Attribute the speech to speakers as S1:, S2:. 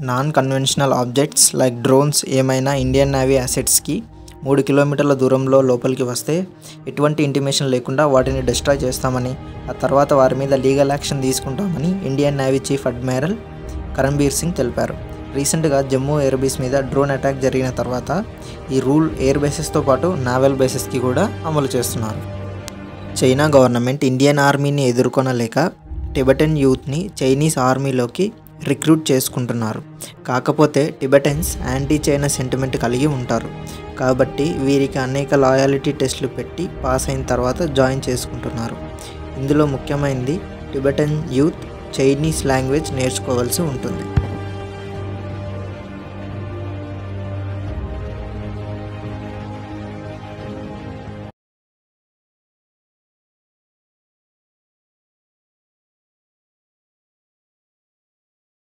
S1: non conventional objects like drones ఏమైనా Indian navy అసెట్స్కి మూడు కిలోమీటర్ల దూరంలో లోపలికి వస్తే ఎటువంటి ఇంటిమేషన్ లేకుండా వాటిని డిస్ట్రాయ్ చేస్తామని ఆ తర్వాత వారి మీద లీగల్ యాక్షన్ తీసుకుంటామని Indian navy chief admiral Karambir Singh తెలిపారు రీసెంట్గా జమ్మూ ఎయిర్ బేస్ మీద డ్రోన్ అటాక్ జరిగిన తర్వాత ఈ రూల్ ఎయిర్ బేసెస్తో పాటు నావల్ బేసెస్కి కూడా అమలు చేస్తున్నారు చైనా గవర్నమెంట్ ఇండియన్ ఆర్మీని ఎదుర్కొనలేక టిబెటన్ యూత్ని చైనీస్ ఆర్మీలోకి రిక్రూట్ చేసుకుంటున్నారు కాకపోతే టిబెటన్స్ యాంటీ చైనా సెంటిమెంట్ కలిగి ఉంటారు కాబట్టి వీరికి అనేక లాయాలిటీ టెస్టులు పెట్టి పాస్ అయిన తర్వాత జాయిన్ చేసుకుంటున్నారు ఇందులో ముఖ్యమైనది టిబెటన్ యూత్ చైనీస్ లాంగ్వేజ్ నేర్చుకోవాల్సి ఉంటుంది